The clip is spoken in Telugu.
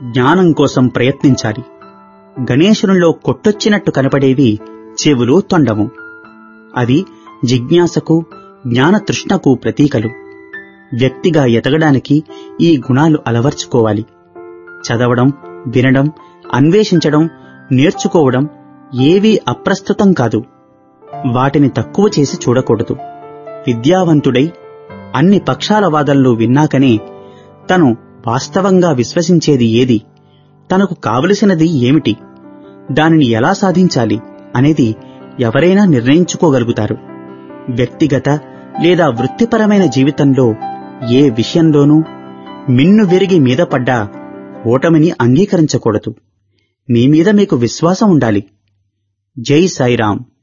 జ్ఞానం కోసం ప్రయత్నించాలి గణేశునిలో కొట్టొచ్చినట్టు కనపడేవి చెవులు తొండము అది జిజ్ఞాసకు జ్ఞాన తృష్ణకు ప్రతీకలు వ్యక్తిగా ఎదగడానికి ఈ గుణాలు అలవర్చుకోవాలి చదవడం వినడం అన్వేషించడం నేర్చుకోవడం ఏవీ అప్రస్తుతం కాదు వాటిని తక్కువ చేసి చూడకూడదు విద్యావంతుడై అన్ని పక్షాల వాదనలు విన్నాకనే తను వాస్తవంగా విశ్వసించేది ఏది తనకు కావలసినది ఏమిటి దానిని ఎలా సాధించాలి అనేది ఎవరైనా నిర్ణయించుకోగలుగుతారు వ్యక్తిగత లేదా వృత్తిపరమైన జీవితంలో ఏ విషయంలోనూ మిన్ను విరిగి మీద పడ్డా ఓటమిని అంగీకరించకూడదు మీ మీద మీకు విశ్వాసం ఉండాలి జై సాయిరాం